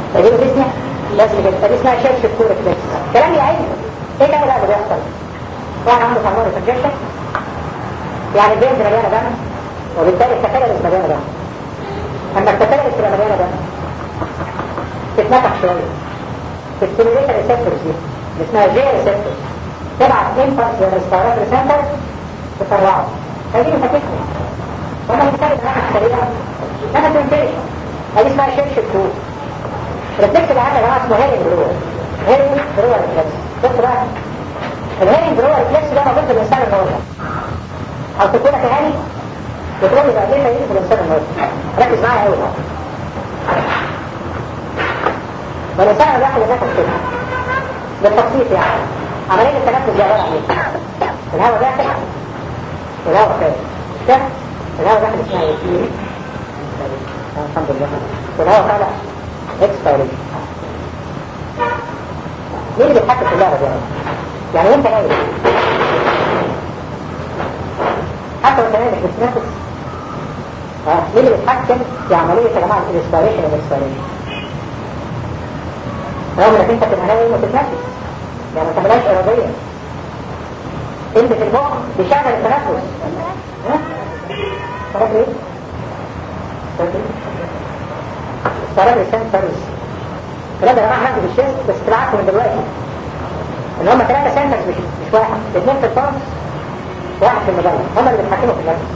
فدي بتسمع بس كده فدي اسمها شرش الكورة كده كلام يعين ايه كان بقى اللي بيحصل واحد عنده فالمونري كونجكشن يعني البين مليانة دم وبالتالي التكاليس مليانة دم اما التكاليس تبقى مليانة دم تتنفخ شوية تستيميليت الريسبتورز دي اللي اسمها جي ريسبتورز تبعت امبلس للريسبيرات ريسبتور تطلعه هذه فتكني وانا بنتكلم عن السريعة انا تنتهي هذه اسمها شرش الكور الريفلكس اللي عندنا اسمه هيرنج برور هيرنج برور ريفلكس بص بقى الهيرنج برور ريفلكس ده موجود في الانسان النهارده او تكون تهاني بتقول لي بقى ليه هيجي في الانسان النهارده ركز معايا قوي والانسان الواحد ينفس كده بالتبسيط يعني عمليه التنفس دي عباره عن ايه؟ الهواء داخل والهواء خارج مش كده؟ الهواء داخل اسمها ايه؟ الحمد لله والهواء طالع اكسبيريشن مين اللي بيتحكم في اللعبه دي؟ يعني وانت نايم حتى وانت نايم مش بتتنفس اه مين اللي بيتحكم في عمليه يا جماعه الانسبيريشن والاكسبيريشن؟ رغم انك انت تبقى نايم وتتنفس يعني ما تعملهاش اراديه انت في المخ بيشغل التنفس ها؟ تعرف ايه؟ تعرف ايه؟ تعرف لسان فرز الكلام ده يا جماعه هاخده بالشيست بس تبعته من دلوقتي ان هم ثلاثه سنترز مش مش واحد اثنين في الطرف واحد في المجلة هم اللي بيتحكموا في النفس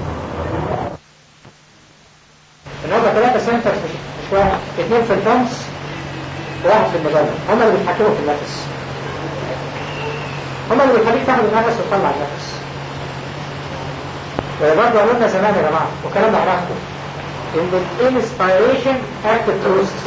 ان هم ثلاثه سنترز مش مش واحد اثنين في الفمس وواحد في المجلة هم اللي بيتحكموا في النفس هم اللي بيخليك تاخد النفس وتطلع النفس وبرضه قلنا زمان يا جماعه والكلام ده عرفته ان الانسبيريشن active process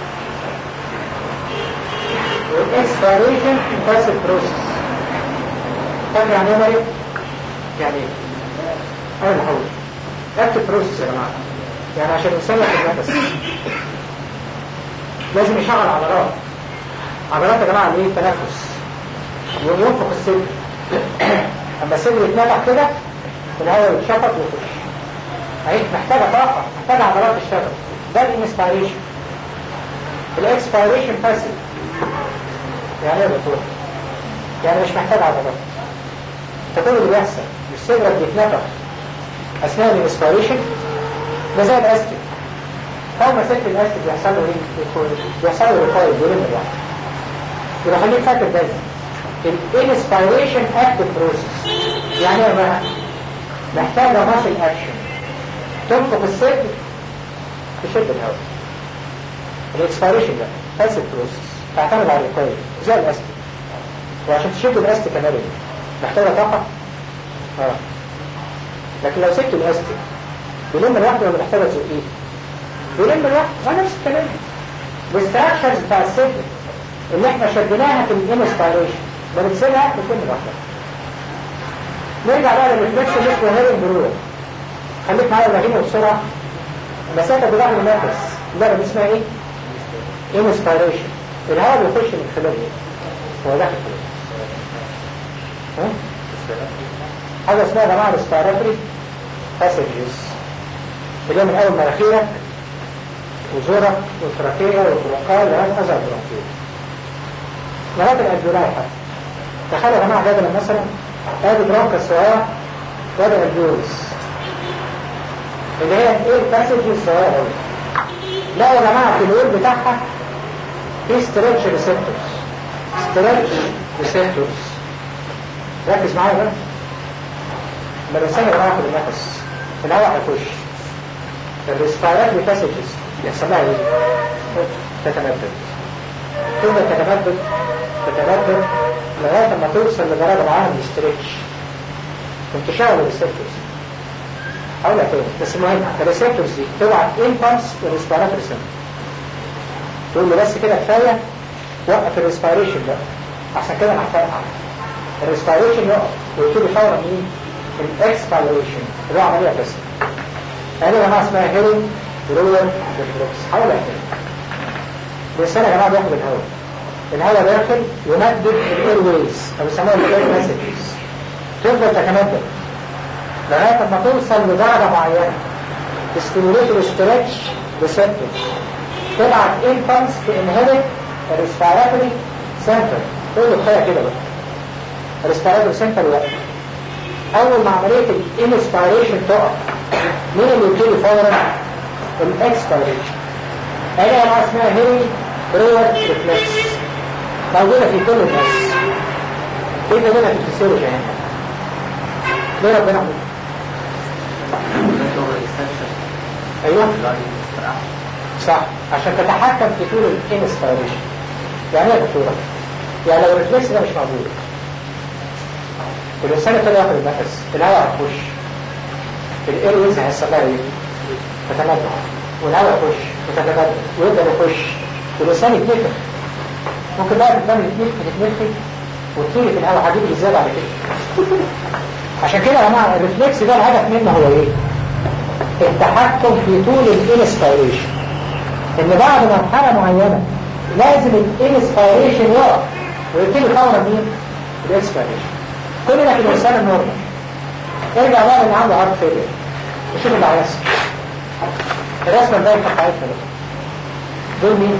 والاكسبيريشن passive process طب يعني ايه مريض؟ يعني ايه؟ انا الحول active process يا جماعه يعني عشان الانسان ياخد نفس لازم يشغل عضلات عضلات يا جماعه الايه التنفس وينفخ الصدر اما الصدر يتنفخ كده الهواء يتشفط ويخش اهي محتاجه طاقه محتاجه عضلات تشتغل ده الانسبيريشن الاكسبيريشن باسيف يعني ايه بتقول يعني مش محتاج عضلات فكل اللي بيحصل مش صدرك بيتنفخ اثناء الانسبيريشن ده زي الاستيك اول ما سكت الاستيك بيحصل له ايه بيحصل له ريكايل بيلم الواحد يبقى خليك فاكر دايما الانسبيريشن اكتف بروسيس يعني ايه بقى محتاجه ماسل اكشن تنفخ الصدر تشد الهواء الاكسبيريشن ده باسيف بروسيس تعتمد على الريكايل زي الاستيك وعشان تشد الاستيك كمان محتاجه طاقه اه لكن لو سبت الاستيك بيلم لوحده ولا محتاجه تزقيه بيلم لوحده ما نفس الكلام والستراكشرز بتاع الصدر اللي احنا شدناها في الانسبيريشن بنسيبها بتكون لوحدها نرجع بقى للريفلكس اللي اسمه هيرنج برور خليك معايا الرهينه بسرعه مسافه بضغط النفس اللعبه دي اسمها ايه؟ انسبيريشن الهواء بيخش من خلال ايه؟ هو داخل خلال ها؟ حاجه اسمها يا جماعه الريسبيراتوري باسجز اللي هي من اول مناخيرك وزورك والتراكيه والبرونكاي لغايه اذى البرونكيه لغايه الالفيولاي حتى تخيلوا يا جماعه جدلا مثلا ادي برونكا الصغيره وادي الالفيولس اللي هي ايه الباسج الصغيره قوي لا يا جماعه في الويل بتاعها في ستريتش ريسبتورز ستريتش ريسبتورز ركز معايا بقى لما الانسان يبقى ياخد النفس الهواء هيخش الريسبيراتوري باسجز يحصل لها ايه؟ تتمدد تفضل تتمدد تتمدد لغايه ما توصل لدرجه معينه من الاستريتش انتشار الريسبتورز هقول لك ايه بس المهم الريسبتورز دي تبعت امبلس للريسبيراتوري سنتر تقول له بس كده كفايه وقف الريسبيريشن ده عشان كده انا هفرقع الريسبيريشن يقف ويبتدي فورا ايه الاكسبيريشن اللي هو عمليه بس يعني يا جماعه اسمها هيرنج برور ريفلكس هقول لك ايه الانسان يا جماعه بياخد الهواء الهواء داخل يمدد الاير ويز او بيسموها الاير مسجز تفضل تتمدد لغايه ما توصل لدرجه معينه تستيموليت الاسترتش ريسبتورز تبعت impulse تنهبت الريسبيراتوري سنتر تقول له كفايه كده بقى الريسبيراتوري سنتر وقف اول ما عمليه الانسبيريشن تقف مين اللي يبتدي فورا الاكسبيريشن هنا ما اسمها هيري بريور ريفلكس موجوده في كل الناس ايه ده هنا في الفسيولوجي هنا ليه ربنا عمل ايوه صح عشان تتحكم في طول الانسبيريشن يعني ايه دكتوره يعني لو الريفلكس ده مش موجود والإنسان ابتدى ياخد النفس الهواء هتخش الاير ويز هيحصل لها ايه؟ تتمدد والهواء يخش وتتمدد ويبدأ يخش والإنسان يتنفخ ممكن بقى تتنفخ تتنفخ وتطيري في الهواء هتجيب ازاي بعد كده عشان كده يا جماعه الريفلكس ده الهدف منه هو ايه؟ التحكم في طول الانسبيريشن ان بعد مرحله معينه لازم الانسبيريشن يقف ويبتدي فورا مين؟ الاكسبيريشن كل ده في الانسان النورمال ارجع بقى اللي عنده هارت فيلير وشوف اللي هيحصل الرسمه الباقيه بتاعتنا بقى دول مين؟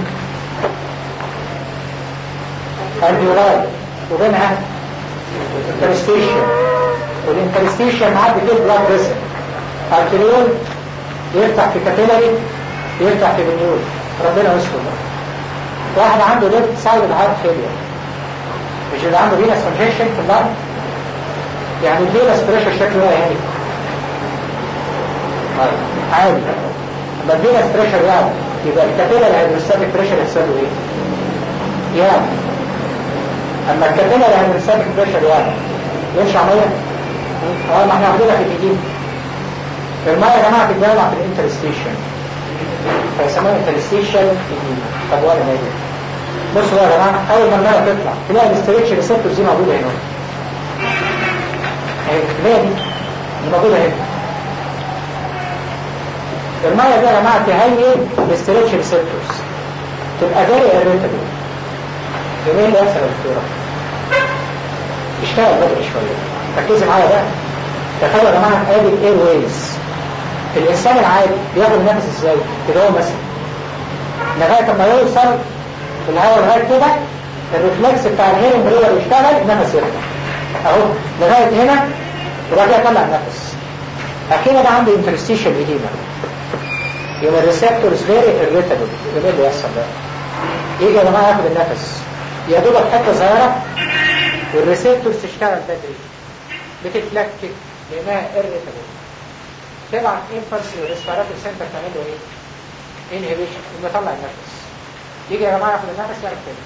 الفيولاي وبينها انترستيشن والانترستيشن معدي فيه بلاد فيسل ارتريول يفتح في كابيلاري يفتح في بنيول ربنا يستر واحد عنده ليفت سايد هارت فيلير مش اللي عنده فينس كونجكشن في اللنج يعني الفينس بريشر شكله ايه يعني عادي اما الفينس بريشر يعني يبقى الكابيلاري هيدروستاتيك بريشر يحصل له ايه؟ يعني اما الكابيلاري هيدروستاتيك بريشر يعني يمشي عمليه اه ما احنا واخدينها في الجديد المية يا جماعة بتتجمع في الانترستيشن فيسموها انترستيشن جديد طب ولا نادي بصوا يا جماعة أول ما المية تطلع تلاقي الاستريتش ريسبتورز دي موجودة هنا اهي المية دي اللي موجودة هنا المية دي يا جماعة تهيئ الاستريتش ريسبتورز تبقى فيري اريتابل يومين اللي يحصل يا دكتورة اشتغل بدري شوية ركزي معايا بقى تخيل يا جماعة ادي الاير ويز الانسان العادي بياخد النفس ازاي كده هو مثلا لغاية ما يوصل الهواء لغاية كده الريفلكس بتاع الهيرنج بريور يشتغل النفس يرجع اهو لغاية هنا وبعد كده يطلع النفس اخيرا ده عنده انترستيشن ايديما يبقى الريسبتورز فيري اريتابل يبقى ايه اللي يحصل بقى يجي يا جماعة ياخد النفس يا دوبك حتة صغيرة والريسبتورز تشتغل بدري بتتلكك لانها irritable تبعت impulse للريسبيراتوري سنتر تعمل له ايه؟ inhibition يبقى يطلع النفس يجي يا جماعه ياخد النفس يعمل كده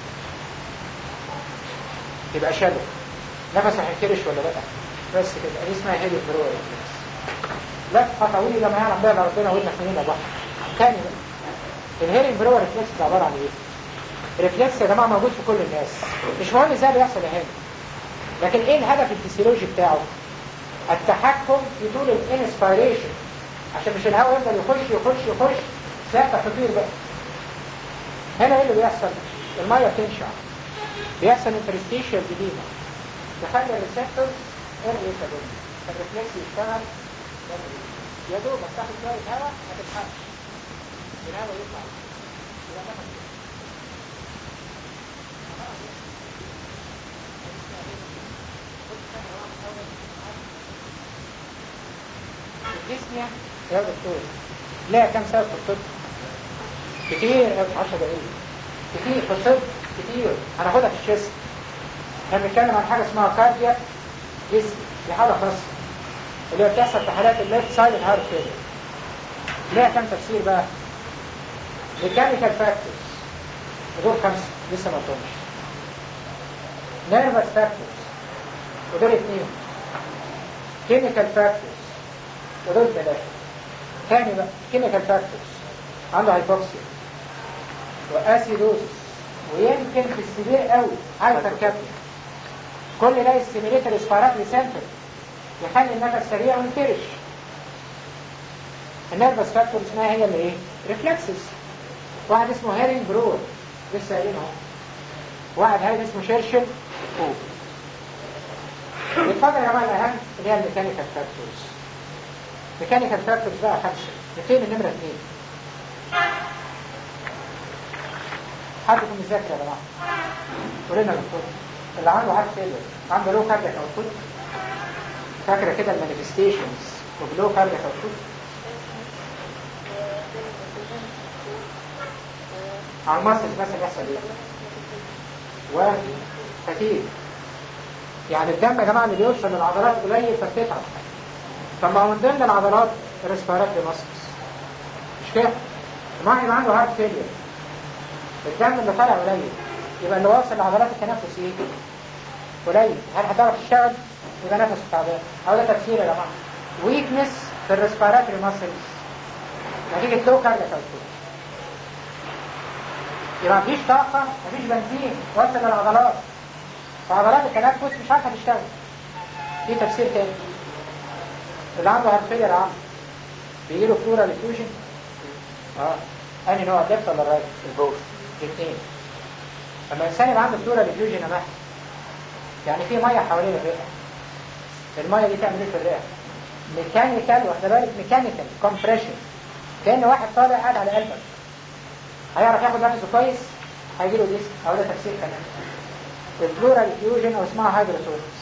يبقى شالو نفس هينكرش ولا لا؟ بس كده دي اسمها هيدي برو لا طويل لما يعلم بقى ربنا وإنا سنين بحر تاني بقى الهيرنج برو ريفلكس ده عباره عن ايه؟ ريفلكس يا جماعه موجود في كل الناس مش مهم ازاي بيحصل هنا لكن ايه الهدف الفسيولوجي بتاعه التحكم في طول الانسبيريشن عشان مش الهواء يفضل يخش يخش يخش لا تطير بقى هنا ايه اللي بيحصل الميه بتنشع بيحصل انترستيشن جديده تخلي الريسبتورز اريتابل الريفلكس يشتغل يا دوب تاخد شويه هواء ما تتحركش الهواء يطلع يبقى نفس الديسنيا يا دكتور لا كم سبب في الطب كتير قوي 10 دقايق كتير في الطب كتير هناخدها في الشيست احنا بنتكلم عن حاجه اسمها كاردياك ديسنيا دي حاله خاصه اللي هي بتحصل في حالات الليفت سايد هارت فيلر ليها كم تفسير بقى ميكانيكال فاكتورز ودول خمسه لسه ما قلتهمش نيرفس فاكتورز ودول اثنين كيميكال فاكتورز ودول ثلاثة تاني بقى كيميكال فاكتورز عنده هايبوكسيا واسيدوز ويمكن في السبير قوي هايبر كابنيا كل ده يستيميليت الاسبيراتوري سنتر يخلي النفس سريع وينكرش النيرفس فاكتور اسمها هي اللي ايه؟ ريفلكسز واحد اسمه هيرين برور لسه قايلين اهو واحد هاي اسمه شيرشل فوق اتفضل يا جماعه الاهم اللي هي الميكانيكال فاكتورز ميكانيكال فاكتورز بقى خمسه نبتدي من نمره اثنين حد يكون مذاكر يا جماعه قول لنا دكتور اللي عنده هارت فيلر عنده لو كاردياك اوتبوت فاكره كده المانيفستيشنز اوف لو كاردياك اوتبوت على المصل مثلا يحصل ايه وفتيل يعني الدم يا جماعه اللي بيوصل للعضلات قليل فبتتعب طب ما هو من ضمن العضلات الريسبيراتوري ماسلز مش كده؟ ما يبقى عنده هارت فيلير الدم اللي طالع قليل يبقى اللي واصل لعضلات التنفس ايه؟ قليل هل هتعرف تشتغل؟ يبقى نفسه تعبان او ده تفسير يا جماعه ويكنس في الريسبيراتوري ماسلز نتيجه لو كاردياك اوتبوت يبقى مفيش طاقه مفيش بنزين وصل للعضلات فعضلات التنفس مش عارفه تشتغل في تفسير تاني اللي عنده هارت فيلير عام بيجي له بلورال افيوجن اه انهي نوع الليفت ولا الرايت؟ البوث الاثنين لما الانسان يبقى عنده بلورال افيوجن يا مهدي يعني في ميه حوالين الرئه الميه دي تعمل ايه في الرئه؟ ميكانيكال واخد بالك ميكانيكال كومبريشن كان واحد طالع قاعد على قلبك هيعرف ياخد نفسه كويس هيجي له ديسك او ده تفسير كمان البلورال افيوجن او اسمها هايدروسورس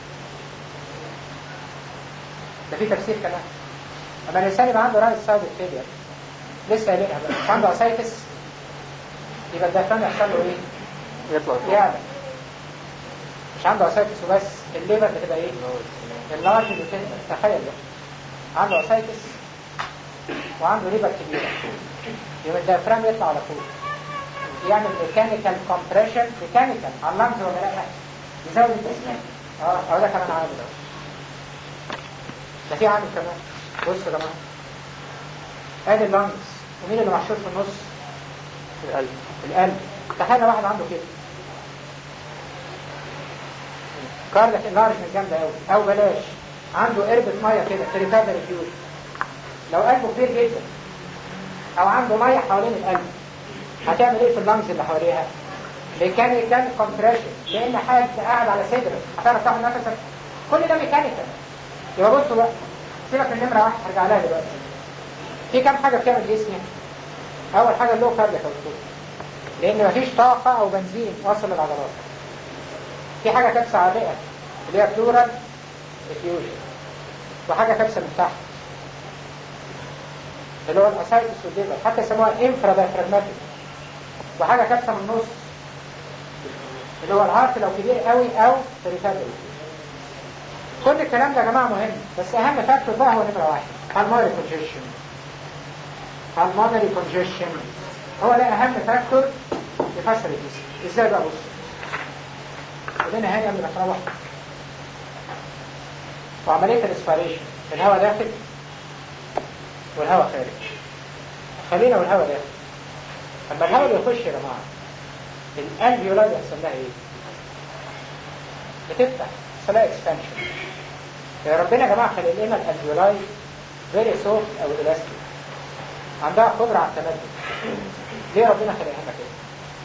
ده في تفسير كمان اما الانسان يبقى عنده رايت سايد فيلير لسه قايلينها بقى مش عنده اسايتس يبقى الدفان يحصل له ايه؟ يطلع فوق. يعلى مش عنده اسايتس وبس الليبر بتبقى ايه؟ اللارج بتبقى تخيل بقى عنده اسايتس وعنده ليبر كبيره يبقى الديافرام يطلع على فوق يعمل ميكانيكال كومبريشن ميكانيكال على اللمز ولا لا يزود التسمية اه اه ده كمان عامل ده ده في عامل كمان بصوا يا جماعه ادي اللمز ومين اللي محشور في النص القلب القلب تخيل واحد عنده كده كاردك اللارجمنت جامده قوي او بلاش عنده قربة ميه كده تريكاردر ريفيوز لو قلبه كبير جدا او عنده ميه حوالين القلب هتعمل ايه في اللمز اللي حواليها ميكانيكال كومبريشن لان حد قاعد على صدرك هتعرف تاخد نفسك كل ده ميكانيكال يبقى بصوا بقى سيبك من نمره واحد هرجع لها دلوقتي في كام حاجه بتعمل جسمي اول حاجه اللو كاردياك اوتبوت لان مفيش طاقه او بنزين واصل للعضلات في حاجه كبسه على الرئه اللي هي بلورال افيوجن وحاجه كبسه من تحت اللي هو الاسايتس والليبر حتى يسموها انفرا دايفراجماتيك وحاجه كبسه من النص اللي هو الهارت لو كبير قوي او بريفابل كل الكلام ده يا جماعه مهم بس اهم فاكتور بقى هو نمره واحد pulmonary congestion pulmonary congestion هو ده اهم فاكتور يفسر الجسم ازاي بقى بص ودينا هاني قبل ما تروح وعمليه الاسبيريشن الهواء داخل والهواء خارج خلينا والهواء داخل اما الهواء اللي يخش يا جماعه الالفيولاي بيحصل لها ايه؟ بتفتح يحصل لها اكسبانشن يا ربنا يا جماعه خلق لنا الالفيولاي فيري سوفت او الاستيك عندها قدره على التمدد ليه ربنا خلقها لنا كده؟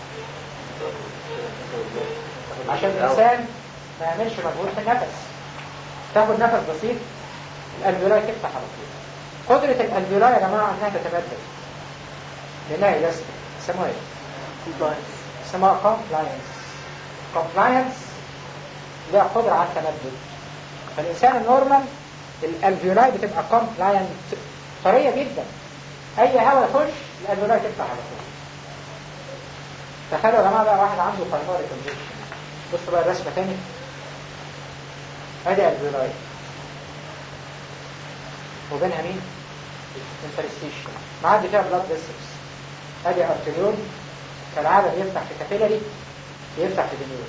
عشان الانسان ما يعملش مجهود في النفس تاخد نفس بسيط الالفيولاي تفتح على طول قدرة الالفيولاي يا جماعة انها تتبدل لانها الاستيك يسموها ايه؟ يسموها كومبلاينس كومبلاينس ليها قدرة على التمدد فالانسان النورمال الالفيولاي بتبقى كومبلاينت طرية جدا اي هواء يخش الالفيولاي تفتح على طول تخيلوا يا جماعة بقى واحد عنده بالماري كونجكشن بصوا بقى الرسمة تاني ادي الفيولاي وبينها مين؟ انترستيشن معدي فيها بلاد فيسلز ادي ارتريول كالعادة بيفتح في كابيلاري بيفتح في دينيول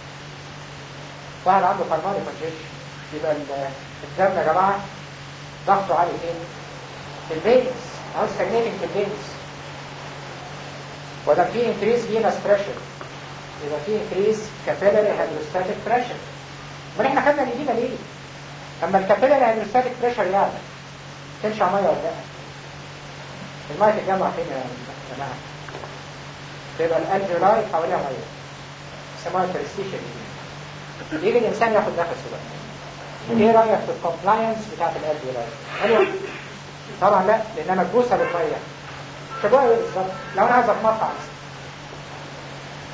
واحد عنده بالماري كونجكشن يبقى ال- الدم يا جماعة ضغطه عالي فين؟ في الفينز او stagnating في الفينز وده فيه increase venous pressure يبقى فيه increase capillary hydrostatic pressure امال احنا خدنا الايدينا ليه؟ اما الكابيلاري هيدروستاتيك بريشر يعلى تنشع ميه ولا لا؟ الميه تتجمع فين يا جماعه؟ تبقى الالفيولاي حواليها ميه اسمها البرستيشن يجي الانسان ياخد نفسه بقى ايه رايك في الكومبلاينس بتاعت الالفيولاي؟ حلوه؟ طبعا لا لانها مكبوسه بالميه شبوها ايه بالظبط؟ لو انا عايز اتمطع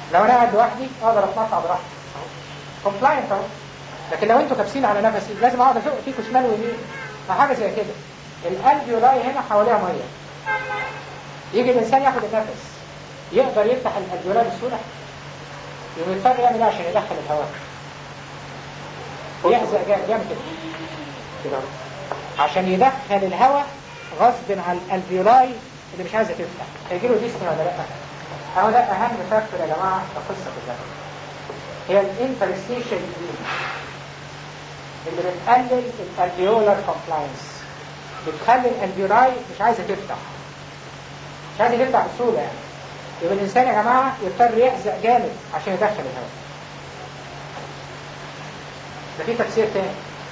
لو انا قاعد لوحدي اقدر اتنطع براحتي كومبلاينت اهو لكن لو انتوا كابسين على نفسي لازم اقعد ازق فيكم شمال ويمين او حاجه زي كده الالفيولاي هنا حواليها ميه يجي الانسان ياخد النفس يقدر يفتح الالفيولاي بسهوله يقوم يضطر يعمل ايه عشان يدخل الهواء يحزق جامد يعمل كده كده اهو. عشان يدخل الهواء غصب عن الالفيولاي اللي مش عايزه تفتح هيجي له ديسني ولا لا اهو ده اهم فاكتور يا جماعه في القصه كلها هي الانترستيشن اللي بتقلل الالفيولار كومبلاينس بتخلي الالفيولاي مش عايزه تفتح مش عايزه تفتح بسهوله يعني يبقى الانسان يا جماعه يضطر يحزق جامد عشان يدخل الهواء ده في تفسير تاني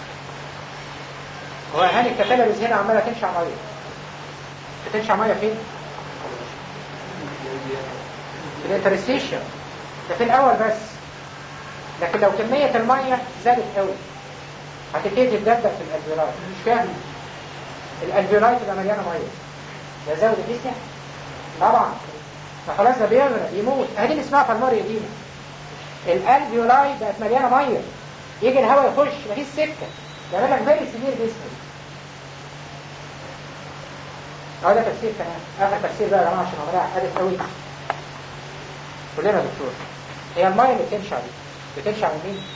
هو هاني الكتالوريز هنا عماله تنشع ميه بتنشع ميه فين؟ في الانترستيشن ده في الاول بس لكن لو كمية المية زادت قوي هتبتدي تدبق في الالفيولاي مش فاهم الالفيولاي تبقى مليانة مية ده زود الجسم طبعا ما خلاص ده بيغرق يموت ادي اللي اسمها فالماريا دي الالفيولاي بقت مليانة مية يجي الهواء يخش مفيش سكة ده لك فيري سيفير جسم اه ده تفسير كمان اخر تفسير بقى يا جماعه عشان عمرها قالت قوي كلنا دكتور هي الميه اللي بتنشع دي بتنشع من مين؟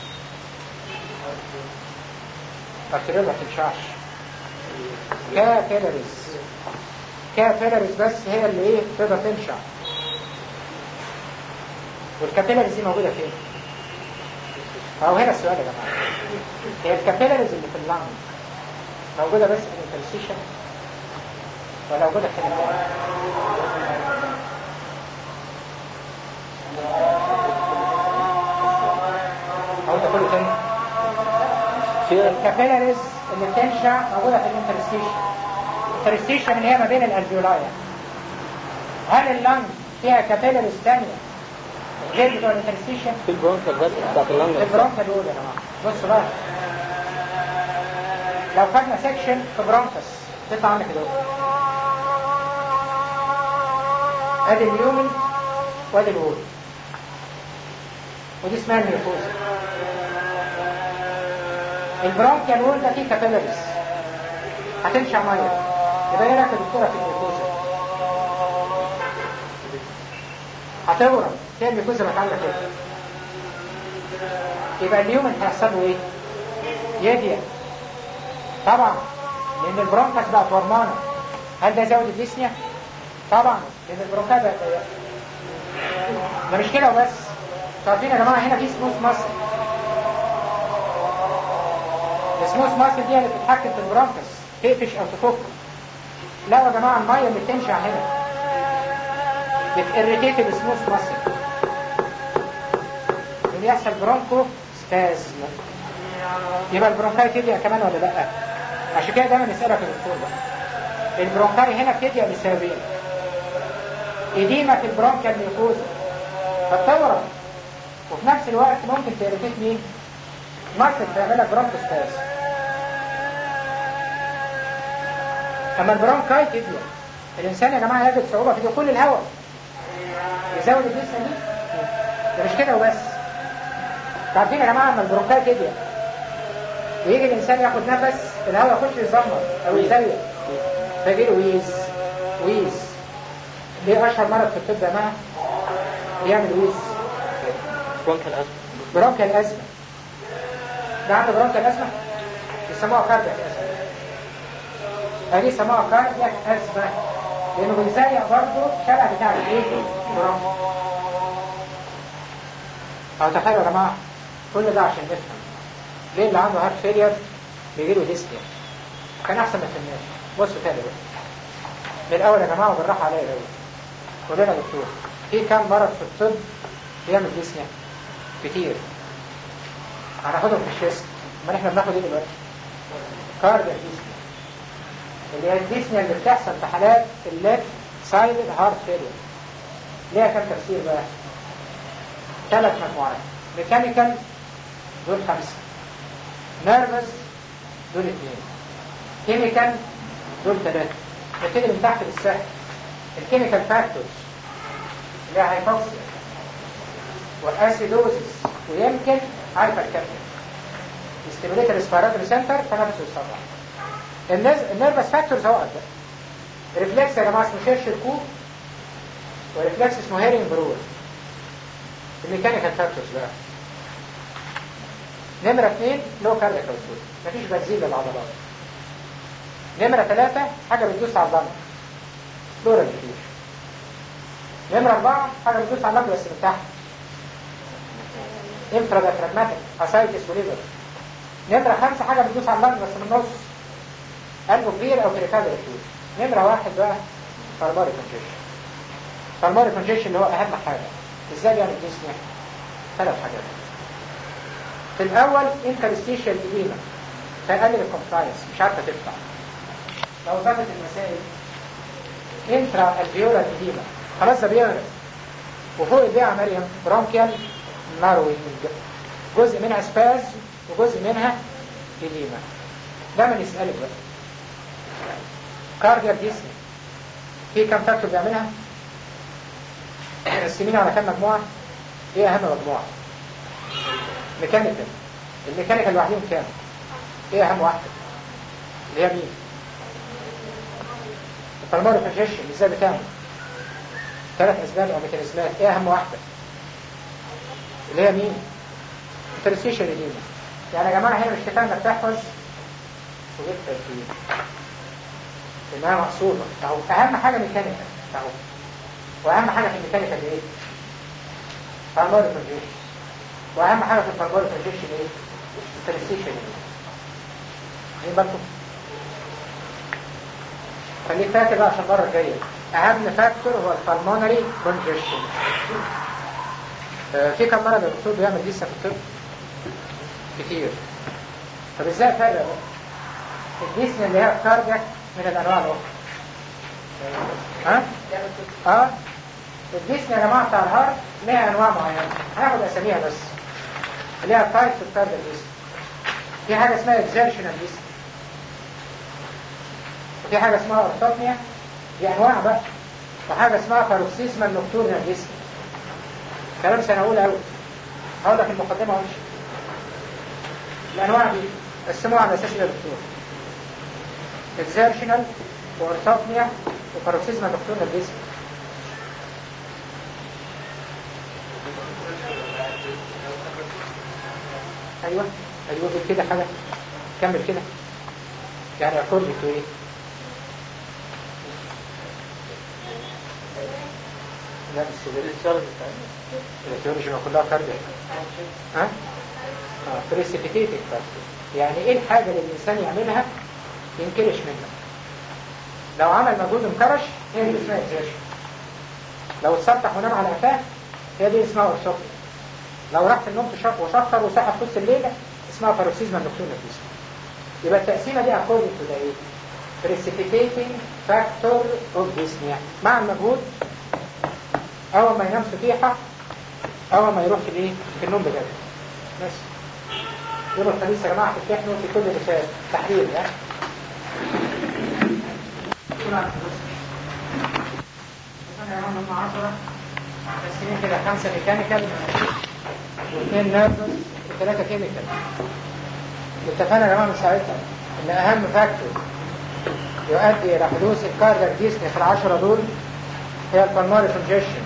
بكتيريا ما بتنشعش كابيلاريز كابيلاريز بس هي اللي ايه تقدر تنشع والكابيلاريز دي موجوده فين؟ اهو هنا السؤال يا جماعه هي الكابيلاريز اللي في اللنج موجوده بس في الانترستيشن ولا موجوده في الكلام أو ده كله تاني في الكابيلاريز اللي بتنشع موجودة في الانترستيشن الانترستيشن اللي هي ما بين الالفيولاي هل اللنج فيها كابيلاريز ثانية غير بتوع الانترستيشن في البرونكال بس بتاعت اللنجر البرونكا دول يا جماعة بصوا بقى لو خدنا سيكشن في برونكس تطلع عندك كده ادي اليومن وادي الوول ودي اسمها الميوكوزا البرونكيال وول ده فيه كابيلاريز هتنشع ميه يبقى ايه رايك يا دكتوره في الميوكوزا هتورم تلاقي الميوكوزا بقت عامله كده يبقى اليومن هيحصل له ايه؟ يضيق طبعا لان البرونكس بقت ورمانه هل ده يزود الديسنيا؟ طبعا لان البرونكات بقت ضيقه ده مش كده وبس عارفين يا جماعه هنا في سموث ماسل السموث ماسل دي اللي بتتحكم في البرونكس تقفش او تفك لا يا جماعه الميه اللي بتنشع هنا بتirritate السموث ماسل اللي يحصل برونكو سبازم يبقى البرونكاي تضيق كمان ولا لا عشان كده دايما نسالك يا دكتور بقى البرونكاي هنا بتضيق لسببين إديمة في البرونكيال ميوكوزا فتورم وفي نفس الوقت ممكن تيريتيت مين؟ ماركت تعملها برونكوستاز أما البرونكاي تضيق الإنسان يا جماعة يجد صعوبة في دخول الهواء يزود الجسم دي ده مش كده وبس عارفين يا جماعة أما البرونكاي تضيق ويجي الإنسان ياخد نفس الهواء يخش يزمر أو يزيق فيجيله ويز ويز ليه اشهر مرض في الطب يا جماعه بيعمل ويز برونكال أزمة برونكيال ازمه ده عنده برونكيال ازمه يسموها كاردياك ازمه هذه يسموها كاردياك ازمه لانه بيزيق برضه شبه بتاع الايه برونكيال او تخيلوا يا جماعه كل ده عشان نفهم ليه اللي عنده هارت فيلير بيجي له ديسنيا كان احسن ما فهمناش بصوا تاني بقى من الاول يا جماعه بالراحه عليا الاول قول لنا يا دكتور في كام مرض في الطب بيعمل ديسنيا كتير هناخدهم في الشيست امال احنا بناخد ايه دلوقتي كاردياك ديسنيا اللي هي الديسنيا اللي بتحصل في حالات الليفت سايد هارت فيلير ليها كام تفسير بقى ثلاث مجموعات ميكانيكال دول خمسه نيرفس دول اثنين كيميكال دول ثلاثه نبتدي من تحت للسهل الكيميكال فاكتورز اللي هي هايبوكسيا واسيدوزيس ويمكن هايبر كابنيا يستيميليت الريسبيراتوري سنتر تنفس ويسرع النز... النيرفس فاكتورز هو ده ريفلكس يا جماعه اسمه شيرش الكوب وريفلكس اسمه هيرنج برور الميكانيكال فاكتورز بقى نمرة اثنين لو كاردياك اوتبوت مفيش بنزين للعضلات نمرة ثلاثة حاجة بتدوس على الضغط فلورال ديفيوجن نمرة أربعة حاجة بتدوس على اللنج بس من تحت انفرا ديافراجماتيك اسايتس وليفر نمرة خمسة حاجة بتدوس على اللنج بس من النص قلبه كبير أو بريكارديال ديفيوجن نمرة واحد بقى فارماري كونجيشن فارماري كونجيشن اللي هو أهم حاجة ازاي بيعمل جسمه ثلاث حاجات في الأول انترستيشال إديمة فيقلل الكومبلاينس مش عارفة تفتح لو ظبطت المسائل انترا الفيولا إديمة خلاص ده بيغرق وفوق ايديها مريم برونكيال ناروينج جزء منها سباز وجزء منها إديمة ده من يسألك بقى كارديال ديسني في كم فاكتور بيعملها مقسمين على كم مجموعة ايه اهم مجموعة ميكانيكال الميكانيكال لوحدهم كام ايه اهم واحدة اللي هي مين البلماري كونجيشن ازاي بتعمل ثلاث اسباب او ميكانيزمات ايه اهم واحدة اللي هي مين انترستيشن ريديما يعني يا جماعة هنا مش كفاية انك تحفظ وجبت ترتيب انها مقصودة اهو اهم حاجة ميكانيكال اهو واهم حاجة في الميكانيكال ايه بلماري كونجيشن واهم حاجة في البلماري كونجيشن ايه انترستيشن ريديما ايه برضه خليك فاكر بقى عشان المره الجايه اهم فاكتور هو البلمونري كونجيشن آه في كم مرض الدكتور بيعمل لسه في الطب كتير طب ازاي افرق بقى الجسم اللي هي كاردياك من الانواع الاخرى ها اه الجسم يا جماعه بتاع الهارت ليها انواع معينه هناخد اساميها بس اللي هي تايبس اوف كاردياك جسم في حاجه اسمها اكزيرشنال جسم وفي حاجة اسمها أرتوبنيا دي أنواع بقى وحاجة اسمها باروكسيزما نوكتورنا الجسم كلام سنة أولى أوي هقول لك المقدمة وامشي الأنواع دي قسموها على أساس إيه يا دكتور اكزيرشنال وأرتوبنيا وباروكسيزما نوكتورنا الجسم أيوه أيوه كده حاجة كمل كده يعني أكورد تو إيه لا السيرج التيولوجي ما كلها كاردياك ها اه بريسيبيتيتنج فاكتور يعني ايه الحاجة اللي الانسان يعملها ينكرش منها لو عمل مجهود انكرش هي دي اسمها اكزيرشن لو اتسطح ونام على قفاه هي دي اسمها ارشفت لو راح في النوم تشرب وسكر وصحى في وسط الليله اسمها باروكسيزما نوكتورنا الجسم يبقى التقسيمه دي اكوردنج تو ده ايه precipitating factor of dyspnea مع المجهود اول ما ينام صفيحة اول ما يروح في الايه في النوم بجد بس يوم الخميس يا جماعة تمتحنوا في كل رسالة تحرير ها انا هم 10 مقسمين كده خمسة ميكانيكال واثنين نيرفس وثلاثة كيميكال اتفقنا يا جماعة من ساعتها ان اهم فاكتور يؤدي الى حدوث الكاردياك ديسني في العشرة دول هي البلماري كونجيشن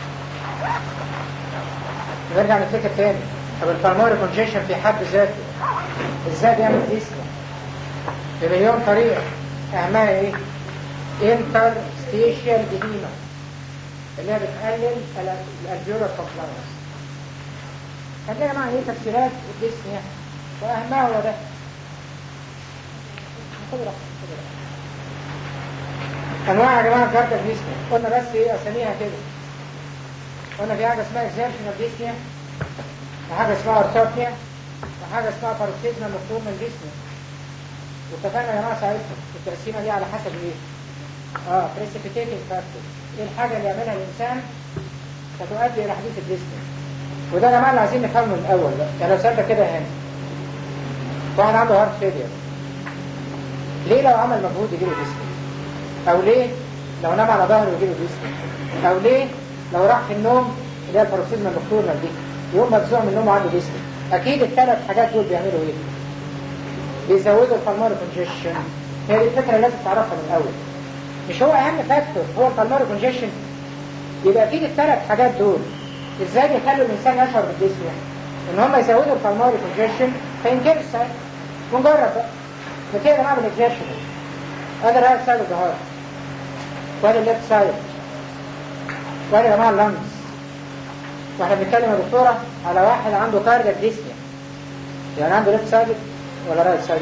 نرجع نفتكر تاني طب البلماري كونجيشن في حد ذاته ازاي بيعمل ديسني بمليون طريقة اهمها ايه انتر ستيشيال اديما اللي هي بتقلل الالفيولار كومبلاينس خلينا يا جماعه ايه تفسيرات الديسني واهمها هو ده خد راحتك خد راحتك انواع يا جماعه كارتا ديسني قلنا بس ايه اساميها كده قلنا في حاجه اسمها اكزامشن ديسني وحاجه اسمها ارتوبيا وحاجه اسمها باروكسيزما نوكتورنال ديسني واتفقنا يا جماعه ساعتها التقسيمه دي على حسب ايه اه بريسيبيتيتنج فاكتور ايه الحاجه اللي يعملها الانسان فتؤدي الى حدوث الديسني وده يا جماعه اللي عايزين نفهمه من الاول بقى يعني لو سالتك كده هنا واحد عنده هارت فيلير ليه لو عمل مجهود يجيله ديسني او ليه لو نام على ظهره يجيله ديسني او ليه لو راح في النوم اللي هي الباروكسيزما نوكتورنال دي يوم مفزوع من نومه عنده ديسني اكيد الثلاث حاجات دول بيعملوا ايه؟ بيزودوا البلماري كونجيشن هي دي الفكره اللي لازم تعرفها من الاول مش هو اهم فاكتور هو البلماري كونجيشن يبقى اكيد الثلاث حاجات دول ازاي بيخلوا الانسان يشعر بالديسنيا ان هم يزودوا البلماري كونجيشن فينكرش ساعتها ونجرب بقى فكده يا جماعه بالاكزيرشن هذا الرايت سايد الظهر وادي الليفت سايد وادي يا جماعه اللانجز واحنا بنتكلم يا دكتوره على واحد عنده كاردياك ديسنيا يعني عنده ليفت سايد ولا رايت سايد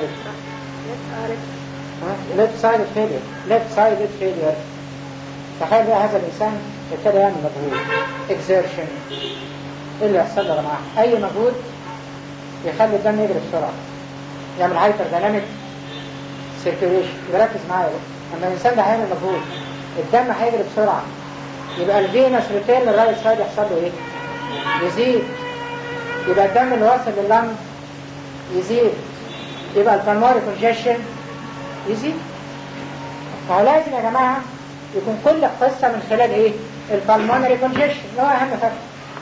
ليفت سايد فيلير ليفت سايد فيلير تخيل بقى هذا الانسان ابتدى يعمل مجهود اكزيرشن ايه اللي يحصل له يا جماعه اي مجهود يخلي الدم يجري بسرعه يعمل هايبر دايناميك سيركيوليشن ركز معايا بقى اما الانسان ده هيعمل مجهود الدم هيجري بسرعه يبقى الفينس ريتيرن الرايت سايد يحصل له ايه؟ يزيد يبقى الدم اللي واصل لللنج يزيد يبقى البلماري كونجيشن يزيد فلازم يا جماعه يكون كل القصه من خلال ايه؟ البلمونري كونجيشن اللي هو اهم فاكتور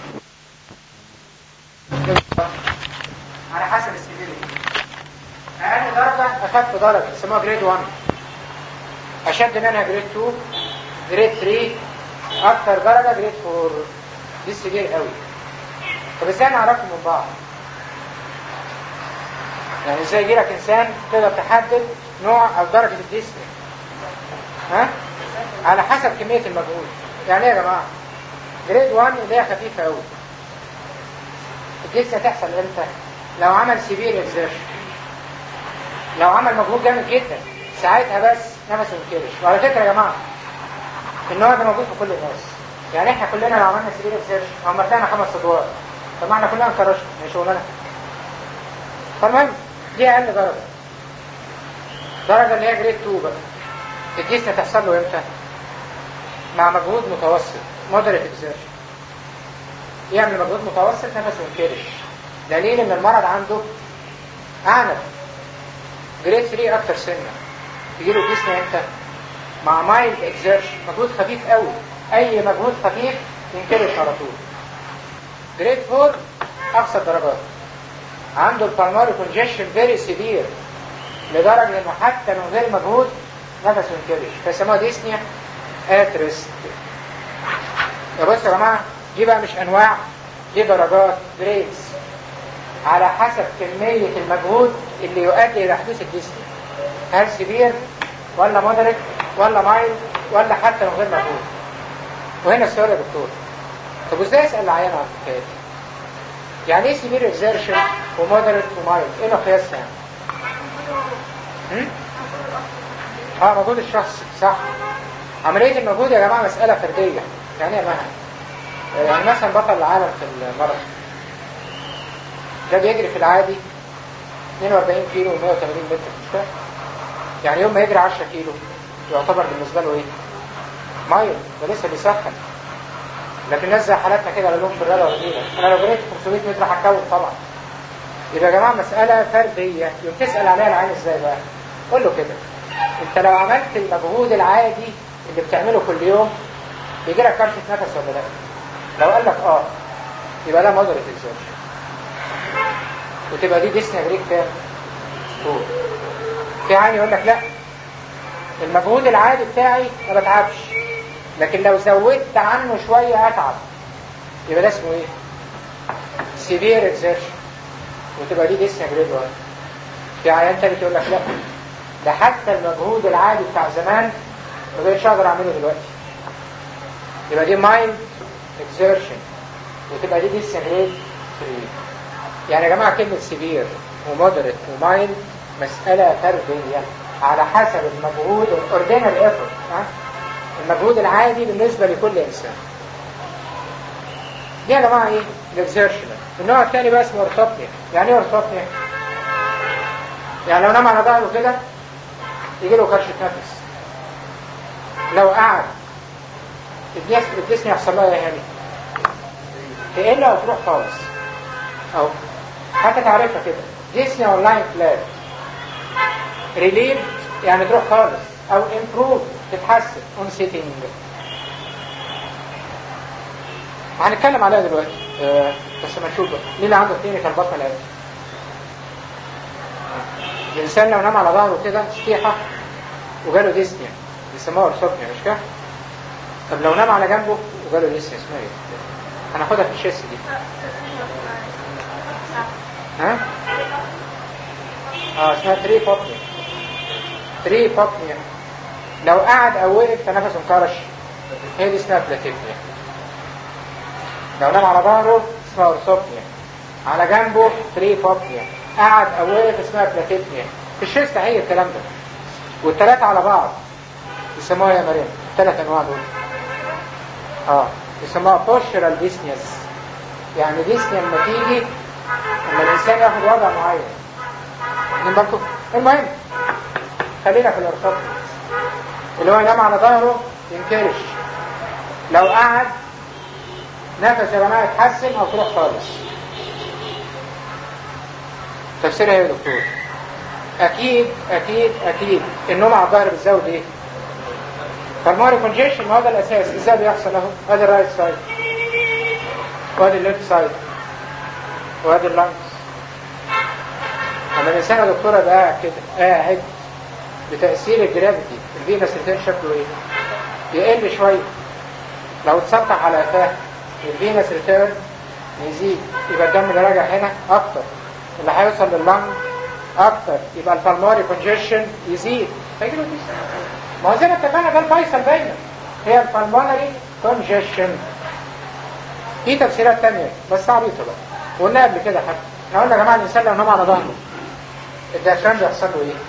على حسب السيفيريتي اقل درجه اخف درجه اسمها جريد 1 اشد منها جريد 2 جريد 3 اكثر درجه جريد 4 دي سيفير قوي طب ازاي نعرفهم من بعض يعني ازاي يجي لك انسان تقدر تحدد نوع او درجه الجسم ها على حسب كميه المجهود يعني ايه يا جماعه جريد 1 اللي هي خفيفه قوي الجسم هتحصل امتى لو عمل سيفير اكزيرشن لو عمل مجهود جامد جدا ساعتها بس نفسه ينكرش وعلى فكره يا جماعه النوع ده موجود في كل الناس يعني احنا كلنا لو عملنا سيفير اكزيرشن او مرتاحنا خمس ادوار طب ما احنا كلنا انكرشنا من شغلنا فالمهم دي اقل درجه درجه اللي هي جريد 2 بقى الجسم تحصل له امتى مع مجهود متوسط مودريت اكزيرشن يعمل مجهود متوسط نفسه ينكرش دليل ان المرض عنده اعنف جريد 3 اكتر سنه يجي له جسم امتى مع مايلد اكزيرشن مجهود خفيف قوي اي مجهود خفيف ينكرش على طول جريد 4 اقصى الدرجات عنده البلماري كونجيشن فيري سيفير لدرجه انه حتى من غير مجهود نفسه ينكرش فيسموها ديسنيا ات ريست يا بصوا يا جماعه دي بقى مش انواع دي درجات جريدز على حسب كمية المجهود اللي يؤدي إلى حدوث الديسني هل سيفير ولا مودريت ولا مايل ولا حتى من غير مجهود وهنا السؤال يا دكتور طب ازاي اسال العيان عن الحكايه دي؟ يعني ايه سيفير اكزيرشن ومودريت ومايل؟ ايه مقياسها يعني؟ هم؟ اه مجهود الشخص صح عملية المجهود يا جماعة مسألة فردية يعني ايه يا مها؟ يعني مثلا بطل العالم في المرض ده بيجري في العادي 42 كيلو و180 متر مش فاهم يعني يوم ما يجري 10 كيلو يعتبر بالنسبه له ايه؟ مايل ده لسه بيسخن لكن الناس زي حالاتنا كده لا لهم في الرياضه ولا غيره انا لو جريت 500 متر هتكون طبعا يبقى يا جماعه مساله فرديه يوم تسال عليها العين ازاي بقى؟ قول له كده انت لو عملت المجهود العادي اللي بتعمله كل يوم بيجي لك كرشه نفس ولا لا؟ لو قال لك اه يبقى ده مودريت اكزيرشن وتبقى دي ديسني جريك كام؟ طول في عين يقول لك لا المجهود العادي بتاعي ما بتعبش لكن لو زودت عنه شوية اتعب يبقى ده اسمه ايه؟ سيفير اكزيرشن وتبقى دي ديسني جريد 1 في عيان تاني يقول لك لا ده حتى المجهود العادي بتاع زمان ما بقتش اقدر اعمله دلوقتي يبقى دي مايند اكزيرشن وتبقى دي ديسني جريد 3 يعني يا جماعة كلمة سيفير ومودريت ومايل مسألة فردية على حسب المجهود الاوردينري ايفورت المجهود العادي بالنسبة لكل انسان دي يا جماعة ايه؟ الاكزيرشنال النوع الثاني بقى اسمه اورثوبنيا يعني ايه اورثوبنيا؟ يعني لو نام على ظهره كده يجي له كرشة نفس لو قعد الجسم يحصل لها ايه يعني؟ تقل او تروح خالص او حتى تعرفها كده ديسني او لاين فلات ريليف يعني تروح خالص او امبروف تتحسن اون سيتنج هنتكلم عليها دلوقتي آه، بس ما نشوف بقى مين اللي عنده كلينيكال بطن الألم الإنسان لو نام على ظهره كده استيحة وجاله ديسنيا بيسموها ارثوبنيا مش كده؟ طب لو نام على جنبه وجاله ديسنيا اسمها ايه؟ هناخدها في الشيس دي ها؟ اه اسمها تري بوبنيا تري بوبنيا لو قعد او وقف تنفسه انكرش هي دي اسمها بلاتيبنيا لو نام على ظهره اسمها ارثوبنيا على جنبه تري بوبنيا قعد او وقف اسمها بلاتيبنيا في الشيست هي الكلام ده والثلاثة على بعض يسموها يا مريم الثلاث انواع دول اه يسموها بوشرال ديسنياس يعني ديسنيا لما تيجي لما الانسان ياخد وضع معين من بالكم المهم خلينا في الارتباط اللي هو ينام على ظهره ينكرش لو قعد نفس يا جماعه يتحسن او تروح خالص تفسيرها ايه يا دكتور اكيد اكيد اكيد النوم على الظهر بيزود ايه فالماري كونجيشن هذا الاساس ازاي بيحصل اهو ادي الرايت سايد وادي الليفت سايد وادي اللانجز لما الانسان يا دكتوره يبقى قاعد كده قاعد بتاثير الجرافيتي الفينس ريتيرن شكله ايه؟ يقل شويه لو اتسطح على قفاه الفينس ريتيرن يزيد يبقى الدم اللي راجع هنا اكتر اللي هيوصل لللنج اكتر يبقى البلماري كونجيشن يزيد هيجي له ديسك ما هو زي ما اتفقنا ده الفيصل باينه هي البلمونري كونجيشن في تفسيرات تانية بس عبيطه بقى وقلنا قبل كده حتى احنا قلنا يا جماعه الانسان لو نام على ظهره الدخان بيحصل له ايه؟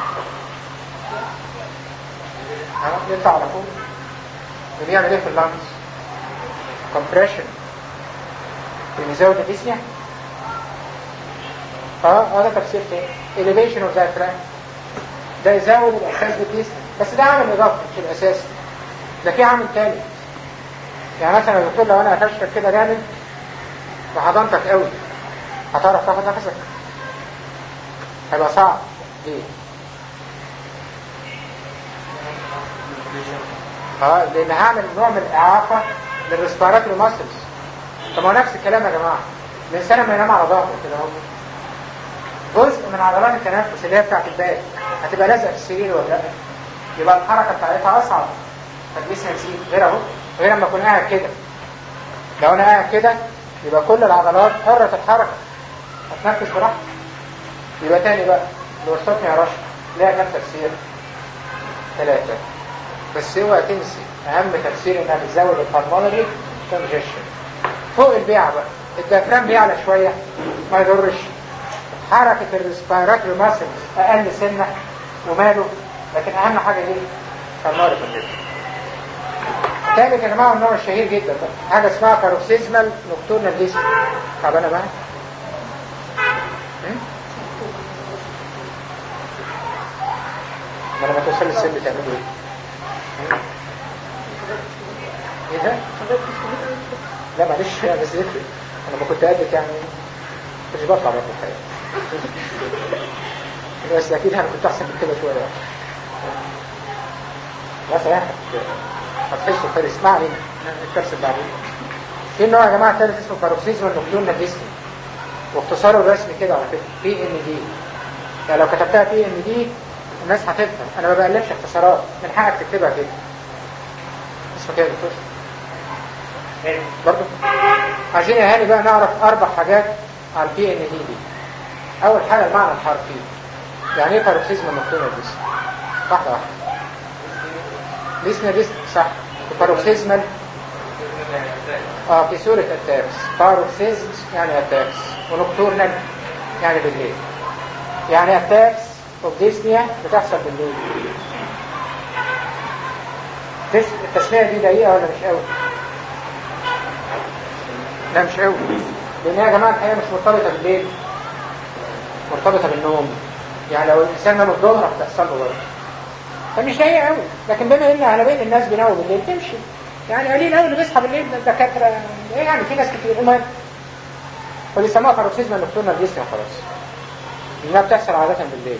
ها يطلع على فوق وبيعمل ايه في اللانجز؟ كومبريشن بيزود الديسنيا اه اه ده تفسير تاني elevation of diaphragm ده يزود الاحساس بالديسنيا بس ده عامل اضافي مش الاساسي ده في عامل تاني يعني مثلا يا دكتور لو انا قفشتك كده جامد وحضنتك قوي هتعرف تاخد نفسك هيبقى صعب ليه؟ اه لان هعمل نوع من الاعاقه للريسبيراتوري ماسلز طب ما هو نفس الكلام يا جماعه الانسان لما ينام على ظهره كده اهو جزء من عضلات التنفس اللي هي بتاعت الباقي هتبقى لازقه في السرير ولا لا يبقى الحركه بتاعتها اصعب فالجسم يزيد غير اهو غير لما اكون قاعد كده لو انا قاعد كده يبقى كل العضلات حره الحركه هتنفس براحتك يبقى تاني بقى الورثات يا رشا ليها كام تفسير؟ ثلاثة بس اوعى تنسي اهم تفسير انها بتزود الهرمونري كونجيشن فوق البيعة بقى الديافرام بيعلى شوية ما يضرش حركة الريسبيراتوري ماسل اقل سنة وماله لكن اهم حاجة دي هرمونري كونجيشن تالت يا جماعة النوع الشهير جدا بقى حاجة اسمها باروكسيزمال نوكتورنال ديسك تعبانة بقى ما لما توصل السن بتعملوا ايه؟ ايه ده؟ لا معلش يا بس يفرق انا لما كنت قدك يعني كنتش بطلع بقى في الحياة بس اكيد انا كنت احسن من كده شوية لا صحيح هتحسوا فرق اسمع لي الكرسي بعدين في نوع يا جماعة ثالث اسمه باروكسيزم النوكلون نافيسكي واختصاره الرسمي كده على فكرة بي ان دي يعني لو كتبتها بي ان دي الناس هتفهم انا ما بقلبش اختصارات من حقك تكتبها كده اسمه كده يا دكتور برضه عايزين يا هاني بقى نعرف اربع حاجات على البي ان دي دي اول حاجه المعنى الحرفي يعني ايه باروكسيزم النوكلون نافيسكي واحده واحده ليسنا ليست صح باروكسيزمال اه في سورة اتاكس باروكسيزم يعني اتاكس ونكتورنال يعني بالليل يعني اتاكس اوف ديسنيا بتحصل بالليل التسمية دي دقيقة ولا مش قوي لا مش قوي لان يا جماعة الحقيقة مش مرتبطة بالليل مرتبطة بالنوم يعني لو الانسان نام الظهر هتحصل له برضه فمش ضيق قوي لكن بما ان اغلبيه الناس بيناموا بالليل تمشي يعني قليل قوي اللي بيصحى بالليل الدكاتره ايه يعني في ناس كتير المهم فبيسموها باروكسيزما نوكتورنال ديسنيا خلاص انها بتحصل عاده بالليل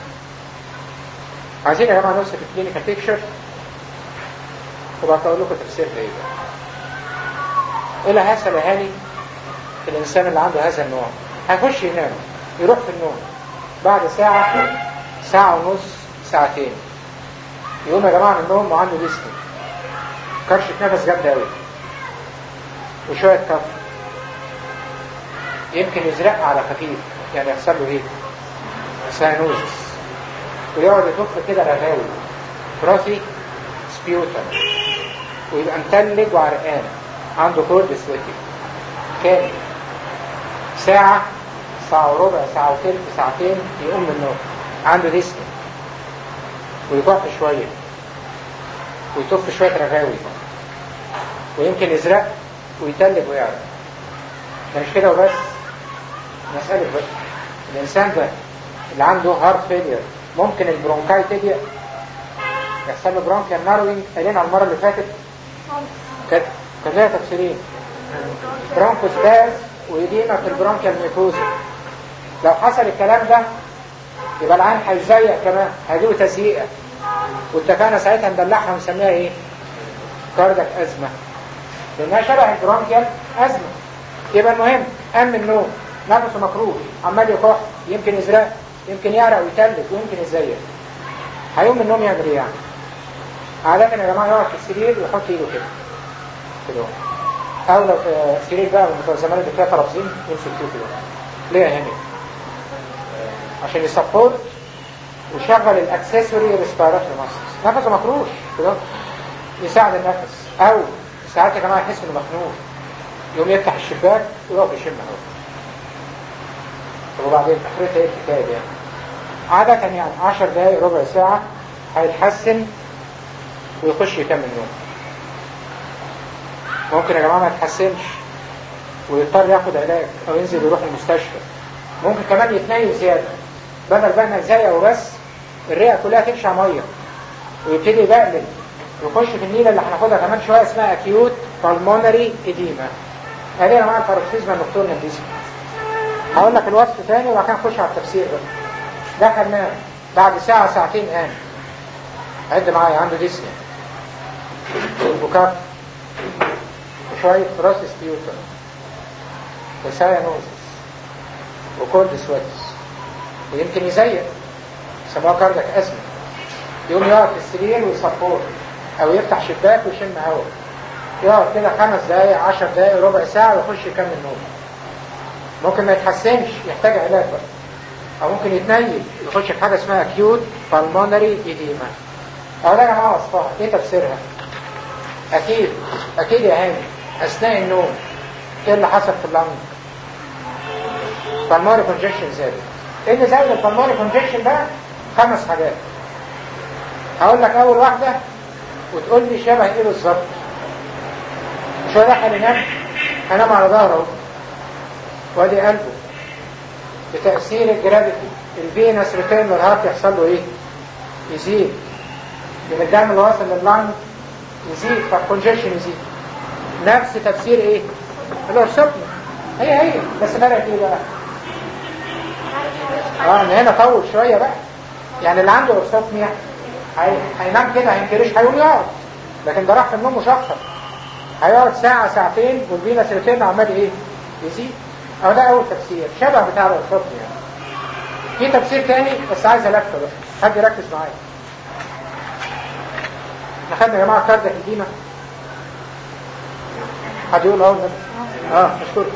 عايزين يا جماعه نوصف الكلينيكال بيكتشر وبقى اقول لكم تفسير ايه ايه اللي هيحصل يا هاني في الانسان اللي عنده هذا النوع هيخش ينام يروح في النوم بعد ساعة ساعة ونص ساعتين يقوم يا جماعة من النوم وعنده ديسني كرشة نفس جامدة أوي وشوية كف يمكن يزرق على خفيف يعني يحصل له ايه ساينوزس ويقعد يطف كده رغاوي براسي سبيوتر ويبقى متلج وعرقان عنده كورد سويتي كامل ساعة ساعة وربع ساعة وثلث ساعتين يقوم من النوم عنده ديسني ويضعف شوية ويطف شوية رغاوي ويمكن يزرق ويتلج ويعرق ده مش كده وبس مسألة بس الإنسان ده اللي عنده هارت فيلير ممكن البرونكاي تضيق يحصل له برونكيال ناروينج قالين المرة اللي فاتت كانت كان لها تفسيرين برونكوسباز وإديمة في البرونكيال ميكوزا لو حصل الكلام ده يبقى العين هيزيق كمان هيجيله تزييقة واتفقنا ساعتها ندلعها ونسميها ايه؟ كاردك أزمة لأنها شبه البرونكيال أزمة يبقى المهم قام من النوم نفسه مكروه عمال يكح يمكن يزرق يمكن يعرق ويتلج ويمكن يزيق هيقوم من النوم يعمل ايه يعني؟ عادة يا جماعة يقعد في السرير ويحط ايده كده كده أو لو في سرير بقى من بتوع زمان اللي فيها ترابزين يمسك فيه كده ليه يا هاني؟ عشان يسبورت ويشغل الاكسسوري ريسبيراتوري ماسلز نفسه مكروش كده يساعد النفس او ساعات يا جماعه يحس انه مخنوق يقوم يفتح الشباك ويقف يشم هواء طب وبعدين اخرتها ايه الحكايه دي يعني عادة يعني 10 دقايق ربع ساعة هيتحسن ويخش يكمل نوم ممكن يا جماعة ما يتحسنش ويضطر ياخد علاج او ينزل يروح المستشفى ممكن كمان يتنيل زيادة بدل بقى ما زي وبس الرئة كلها تمشي مية ويبتدي يبقلل يخش في النيلة اللي هناخدها كمان شوية اسمها acute pulmonary edema هذه يا جماعة الباروكسيزما النكتورنال ديسك هقول لك الوصف تاني وبعد كده نخش على التفسير بقى دخل نام بعد ساعة ساعتين قام عد معايا عنده ديسني وكف وشوية راس سبيوتر وساينوزس وكولد سويتس ويمكن يزيق يسموها كاردك أزمة يقوم يقعد في السرير ويصفور أو يفتح شباك ويشم هواء يقعد كده خمس دقايق عشر دقايق ربع ساعة ويخش يكمل نوم ممكن ما يتحسنش يحتاج علاج بقى أو ممكن يتنيل يخش في حاجة اسمها acute pulmonary edema أو لا يا جماعة وصفها إيه تفسيرها؟ أكيد أكيد يا هاني أثناء النوم إيه اللي حصل في اللنج؟ pulmonary congestion زادت إيه اللي زود البلمونري congestion ده؟ خمس حاجات هقول لك أول واحدة وتقول لي شبه إيه بالظبط مش هو دخل ينام هنام على ظهره وادي قلبه بتأثير الجرافيتي الفينس ريتيرن والهارت يحصل له ايه يزيد من الدم اللي واصل لللنج يزيد فالكونجيشن يزيد نفس تفسير ايه الارسبني هي هي بس فرقت ايه بقى اه ان هنا طول شويه بقى يعني اللي عنده ارسبنيا هينام كده هينكرش هيقوم يقعد لكن ده راح في النوم مشخص هيقعد ساعة ساعتين والفينس ريتيرن عمال ايه يزيد او ده اول تفسير شبه بتاع الارسبني يعني في تفسير تاني بس عايز الفه بقى حد يركز معايا احنا خدنا يا جماعه كاردك الدينا حد يقول اهو اه اشكركم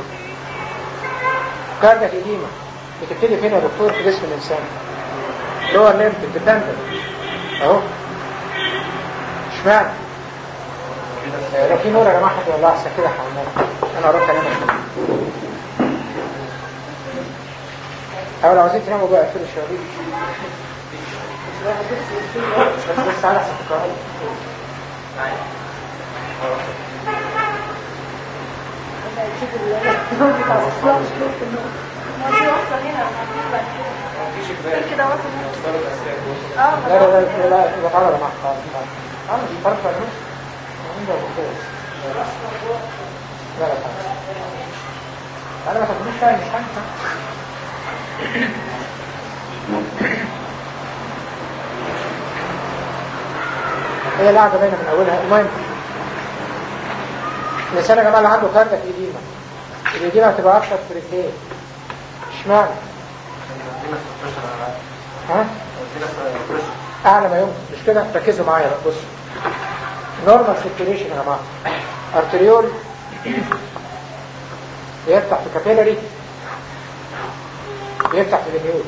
كاردك الدينا بتبتدي فين يا دكتور في جسم الانسان اللي هو الليمف الديبندنت اهو اشمعنى لو في نور يا جماعه حد والله احسن كده حمام انا اروح انام او لو عايزين تناموا بقى اقفلوا الشبابيك بس بس على حسب الكهرباء لا لا لا لا لا تعالى يا جماعه خلاص انا مش فرق في النص عندي ابو لا لا انا ما تاخدوش فاهم مش فاهم هي القعدة باينة من أولها المهم الانسان يا جماعه اللي عنده كاردك ايديما الايديما بتبقى اكتر في رجليه اشمعنى؟ ها؟ اعلى ما يمكن مش كده ركزوا معايا بقى بصوا نورمال سيركيليشن يا جماعه ارتريول يفتح في كابيلاري يفتح في النيول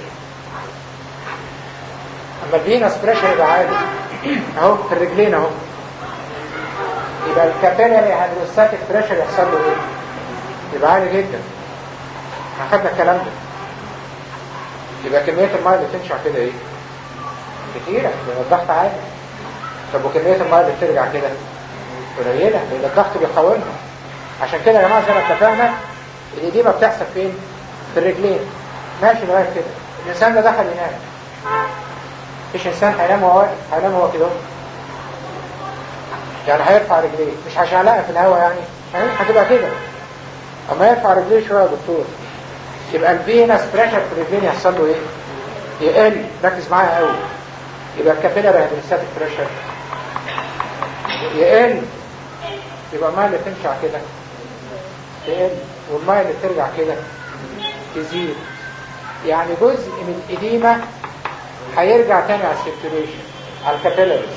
اما الفينس بريشر يبقى عالي اهو في الرجلين اهو يبقى الكابيلاري هيدروستاتيك بريشر يحصل له ايه؟ يبقى عالي جدا اخدنا الكلام ده يبقى كمية الماء اللي تنشع كده ايه؟ كتيرة لان الضغط عالي طب وكمية الماء اللي بترجع كده قليلة لان الضغط بيقاومها عشان كده يا جماعة زي ما اتفقنا الإديمة بتحصل فين؟ في الرجلين ماشي لغاية كده الإنسان ده دخل ينام مفيش إنسان هينام وهو واقف هينام وهو كده يعني هيرفع رجليه مش هشعلقها في الهواء يعني يعني هتبقى كده اما يرفع رجليه شويه يا دكتور يبقى الفينس بريشر في الرجلين يحصل له ايه؟ يقل ركز معايا قوي يبقى الكابيلاري هيدروستاتيك بريشر يقل يبقى الماء اللي تنشع كده تقل والماء اللي ترجع كده تزيد يعني جزء من الإديمة هيرجع تاني على السيركيوليشن على الكابيلاريز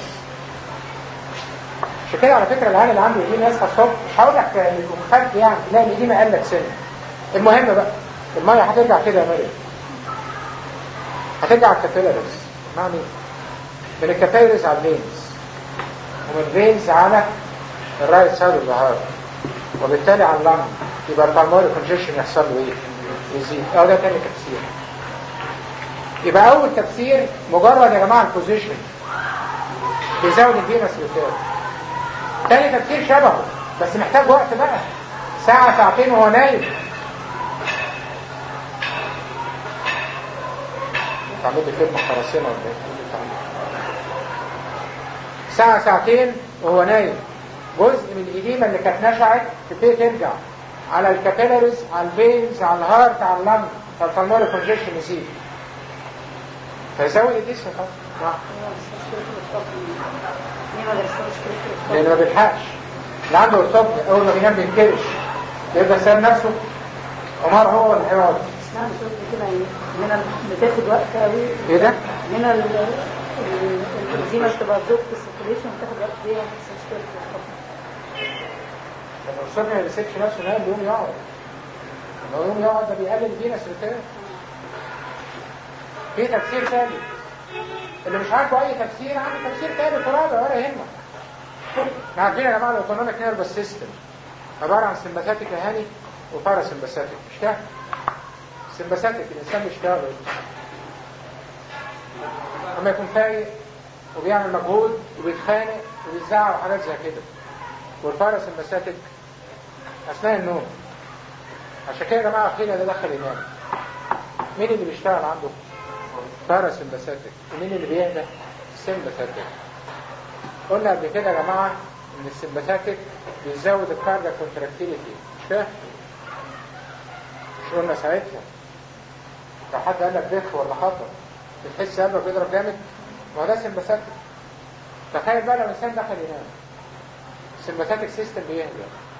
عشان كده على فكرة العيال اللي عنده إديمة يصحى الصبح مش هقول لك يكون خد يعني تلاقي الإديمة قال لك سنة المهم بقى المية هترجع كده يا مريم هترجع على الكابيلاريز معنى ايه؟ من الكابيلاريز على الفينز ومن الفينز على الرايت سايد اوف ذا وبالتالي على اللنج يبقى البالموري كونجيشن يحصل له ايه؟ يزيد اه ده تاني تفسير يبقى اول تفسير مجرد يا جماعه البوزيشن بيزود الفينس ريتيرن تاني تفسير شبهه بس محتاج وقت بقى ساعة ساعتين وهو نايم تعمل لي كلمة خرسانة ولا ايه؟ ساعة ساعتين وهو نايم جزء من الإديمة اللي كانت نشعت تبتدي ترجع على الكابيلاريز على الفينز على الهارت على اللنج فالفالموري كونجيشن يزيد فيزود الجسم طبعا لأنه ما بيلحقش اللي عنده ارتبط أول ما بينام بينكرش يبقى ساب نفسه عمر هو اللي هيقعد من بتاخد وقت قوي ايه ده؟ من ال الانزيمه بتبقى بلوك في السيركيليشن بتاخد وقت دي بس مشكله لما الصبح ما بيسيبش نفسه نايم بيقوم يقعد لما يقوم يقعد ده بيقلل فينس ريتيرن في تفسير ثالث اللي مش عاجبه اي تفسير عنده تفسير ثالث ورابع ولا يهمه احنا عارفين يا جماعه الاوتونوميك نيرفس سيستم عباره عن سمباثيك هاني وباراسمباثيك مش كده؟ سمباثيك الانسان بيشتغل لما يكون فايق وبيعمل مجهود وبيتخانق وبيزعق وحاجات زي كده والباراسمباثيك اثناء النوم عشان كده يا جماعه اخيرا ده دخل ينام مين اللي بيشتغل عنده باراسمباثيك ومين اللي بيهدى سمباثيك قلنا قبل كده يا جماعه ان السمباثيك بيزود الكاردياك كونتراكتيليتي مش كده مش قلنا ساعتها لو حد قال لك دخ ولا خطر بتحس قلبك بيضرب جامد ما هو ده سمباثيك تخيل بقى لو الانسان دخل ينام السمباثيك سيستم بيهدى